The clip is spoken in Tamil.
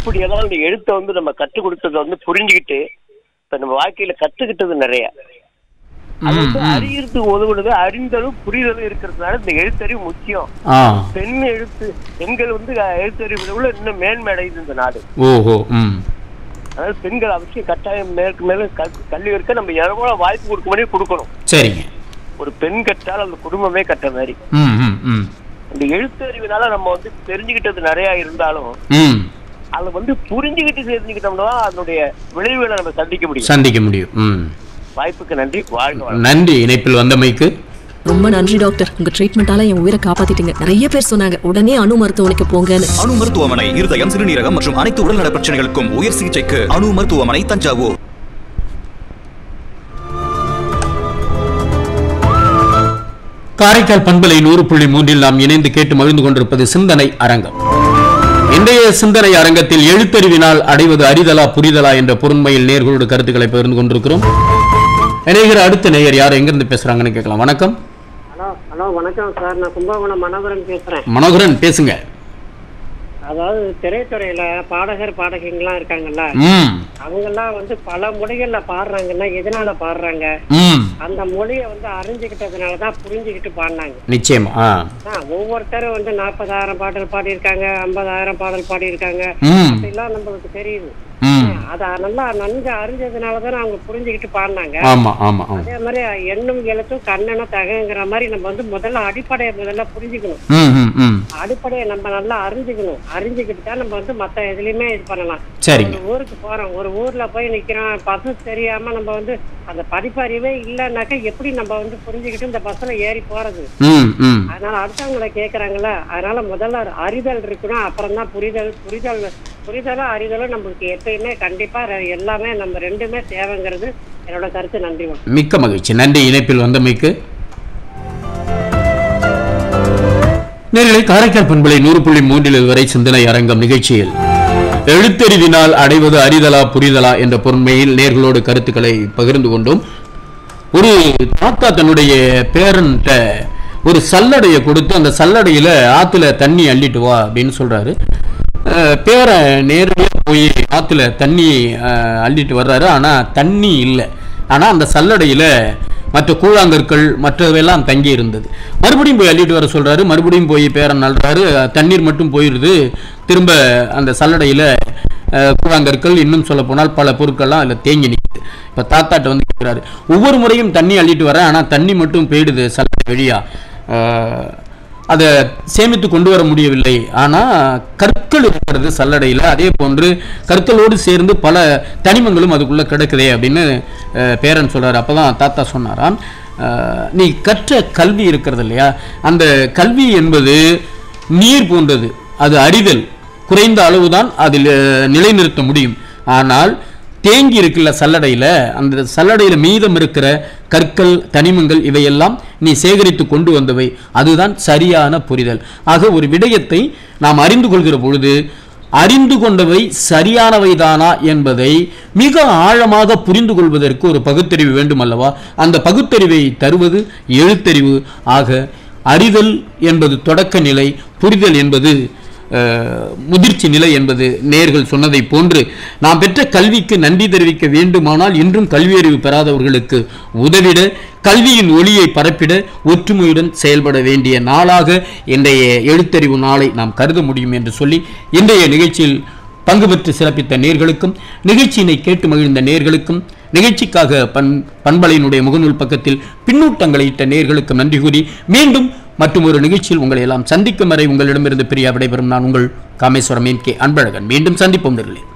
இப்படியெல்லாம் இந்த எழுத்தை வந்து நம்ம கற்றுக் கொடுத்ததை வந்து புரிஞ்சுக்கிட்டு இப்ப நம்ம வாழ்க்கையில கத்துக்கிட்டது நிறைய அது வந்து ம், ம். அறியறதுக்கு உதவுனது அறிந்தலும் புரிதலும் இருக்கிறதுனால இந்த எழுத்தறிவு முக்கியம் ஆ பெண் எழுத்து பெண்கள் வந்து எழுத்தறிவு விட இன்னும் மேன்மை அடையுது இந்த நாடு ஓஹோ ம் அதாவது பெண்கள் அவசியம் கட்டாயம் மேற்கு மேலும் கல்- கல்வி இருக்க நம்ம எவ்வளவு வாய்ப்பு கொடுக்க முடியும் கொடுக்கணும் சரிங்க ஒரு பெண் கற்றால் அந்த குடும்பமே கற்ற மாதிரி ம் ம் ம் இந்த எழுத்தறிவுனால நம்ம வந்து தெரிஞ்சுக்கிட்டது நிறைய இருந்தாலும் ம் அதை வந்து புரிஞ்சுக்கிட்டு தெரிஞ்சுக்கிட்டோம்னா அதனுடைய விளைவுகளை நம்ம சந்திக்க முடியும் சந்திக்க முடியும் ம் வாய்ப்புக்கு நன்றி வாழ்க வளமுடன். நன்றி இணைப்பில் வந்தமைக்கு ரொம்ப நன்றி டாக்டர் உங்க ட்ரீட்மெண்டால என் உயிரை காப்பாத்திட்டீங்க நிறைய பேர் சொன்னாங்க உடனே அணு மருத்துவமனைக்கு போங்கன்னு அணு மருத்துவமனை இருதயம் சிறுநீரகம் மற்றும் அனைத்து உடல்நல பிரச்சனைகளுக்கும் உயர் சிகிச்சைக்கு அணு மருத்துவமனை தஞ்சாவூர் காரைக்கால் பண்பலை நூறு புள்ளி மூன்றில் நாம் இணைந்து கேட்டு மகிழ்ந்து கொண்டிருப்பது சிந்தனை அரங்கம் இன்றைய சிந்தனை அரங்கத்தில் எழுத்தறிவினால் அடைவது அறிதலா புரிதலா என்ற பொருண்மையில் நேர்களோடு கருத்துக்களை பகிர்ந்து கொண்டிருக்கிறோம் இணைகிற அடுத்த நேயர் யார் எங்கிருந்து பேசுறாங்கன்னு கேட்கலாம் வணக்கம் ஹலோ ஹலோ வணக்கம் சார் நான் கும்பகோணம் மனோகரன் பேசுறேன் மனோகரன் பேசுங்க அதாவது திரைத்துறையில பாடகர் பாடகிங்கெல்லாம் இருக்காங்கல்ல ம் அவங்கெல்லாம் வந்து பல மொழிகள்ல பாடுறாங்கன்னா எதனால பாடுறாங்க ம் அந்த மொழியை வந்து அறிஞ்சுக்கிட்டதுனால தான் புரிஞ்சுக்கிட்டு பாடினாங்க நிச்சயமா ஆ ஆ, ஒவ்வொருத்தரும் வந்து நாற்பதாயிரம் பாடல் பாடியிருக்காங்க ஐம்பதாயிரம் பாடல் பாடியிருக்காங்க ம் அப்படிலாம் நம்மளுக்கு தெரியுது ம் அத நல்லா நன்கு அறிஞ்சதுனால தானே அவங்க புரிஞ்சுக்கிட்டு பாடினாங்க ஆமா ஆமா ஆமா அதே மாதிரி எண்ணும் எழுத்தும் கண்ணன தகங்கிற மாதிரி நம்ம வந்து முதல்ல அடிப்படையை முதல்ல புரிஞ்சுக்கணும் ம் ம் ம் அடிப்படையை நம்ம நல்லா அறிஞ்சுக்கணும் அறிஞ்சுக்கிட்டு தான் நம்ம வந்து மத்த எதுலயுமே இது பண்ணலாம் சரிங்க ஒரு ஊருக்கு போறோம் ஒரு ஊர்ல போய் நிக்கிறோம் பஸ் தெரியாம நம்ம வந்து அந்த படிப்பறிவே இல்லைன்னாக்கா எப்படி நம்ம வந்து புரிஞ்சுக்கிட்டு இந்த பஸ்ல ஏறி போறது ம் ம் அதனால அடுத்தவங்களை கேக்குறாங்கல்ல அதனால முதல்ல அறிதல் இருக்கணும் அப்புறம் தான் புரிதல் புரிதல் புரிதலும் அறிதலும் நம்மளுக்கு எப்பயுமே கண்டிப்பா ரெ- எல்லாமே நம்ம ரெண்டுமே தேவைங்கிறது என்னோட கருத்து நன்றி வணக்கம். மிக்க மகிழ்ச்சி நன்றி இணைப்பில் வந்தமைக்கு நேர்களை காரைக்கால் பண்பலை நூறு புள்ளி மூன்றில் வரை சிந்தனை அரங்கம் நிகழ்ச்சியில் எழுத்தறிவினால் அடைவது அறிதலா புரிதலா என்ற பொருண்மையில் நேர்களோடு கருத்துக்களை பகிர்ந்து கொண்டோம் ஒரு தாத்தா தன்னுடைய பேரன்ட்ட ஒரு சல்லடையை கொடுத்து அந்த சல்லடையில ஆத்துல தண்ணி அள்ளிட்டு வா அப்படின்னு சொல்றாரு அஹ் பேரன் நேரடியாக போய் ஆத்துல தண்ணி அஹ், அள்ளிட்டு வர்றாரு ஆனா தண்ணி இல்லை ஆனா அந்த சல்லடையில மற்ற கூழாங்கற்கள் மற்றவையெல்லாம் தங்கி இருந்தது மறுபடியும் போய் அள்ளிட்டு வர சொல்றாரு மறுபடியும் போய் பேரன் அள்ளுறாரு தண்ணீர் மட்டும் போயிடுது திரும்ப அந்த சல்லடையில அஹ், கூழாங்கற்கள் இன்னும் சொல்ல போனால் பல பொருட்கள்லாம் அதில் தேங்கி நிற்குது இப்போ தாத்தாட்ட வந்து கேட்குறாரு ஒவ்வொரு முறையும் தண்ணி அள்ளிட்டு வரேன் ஆனால் தண்ணி மட்டும் போயிடுது சல்லடை வழியா அஹ், அதை சேமித்து கொண்டு வர முடியவில்லை ஆனால் கற்கள் இருக்கிறது சல்லடையில் அதே போன்று கற்களோடு சேர்ந்து பல தனிமங்களும் அதுக்குள்ளே கிடக்குதே அப்படின்னு அஹ், பேரன் சொல்றாரு அப்பதான் தாத்தா சொன்னாராம் அஹ், நீ கற்ற கல்வி இருக்கிறது இல்லையா அந்த கல்வி என்பது நீர் போன்றது அது அறிதல் குறைந்த அளவுதான் அதில் அஹ், நிலைநிறுத்த முடியும் ஆனால் தேங்கி இருக்குல்ல சல்லடையில் அந்த சல்லடையில் மீதம் இருக்கிற கற்கள் தனிமங்கள் இவையெல்லாம் நீ சேகரித்து கொண்டு வந்தவை அதுதான் சரியான புரிதல் ஆக ஒரு விடயத்தை நாம் அறிந்து கொள்கிற பொழுது அறிந்து கொண்டவை சரியானவைதானா என்பதை மிக ஆழமாக புரிந்து கொள்வதற்கு ஒரு பகுத்தறிவு வேண்டும் அல்லவா அந்த பகுத்தறிவை தருவது எழுத்தறிவு ஆக அறிதல் என்பது தொடக்க நிலை புரிதல் என்பது அஹ், முதிர்ச்சி நிலை என்பது நேர்கள் சொன்னதை போன்று நாம் பெற்ற கல்விக்கு நன்றி தெரிவிக்க வேண்டுமானால் இன்றும் கல்வியறிவு பெறாதவர்களுக்கு உதவிட கல்வியின் ஒளியை பரப்பிட ஒற்றுமையுடன் செயல்பட வேண்டிய நாளாக இன்றைய எழுத்தறிவு நாளை நாம் கருத முடியும் என்று சொல்லி இன்றைய நிகழ்ச்சியில் பங்கு பெற்று சிறப்பித்த நேர்களுக்கும் நிகழ்ச்சியினை கேட்டு மகிழ்ந்த நேர்களுக்கும் நிகழ்ச்சிக்காக பண் பண்பலையினுடைய முகநூல் பக்கத்தில் பின்னூட்டங்களை இட்ட நேர்களுக்கு நன்றி கூறி மீண்டும் மற்றும் ஒரு நிகழ்ச்சியில் உங்களை எல்லாம் சந்திக்கும் வரை உங்களிடமிருந்து பிரியா விடைபெறும் நான் உங்கள் காமேஸ்வரம் எம் கே அன்பழகன் மீண்டும் சந்திப்போம் நேர்களே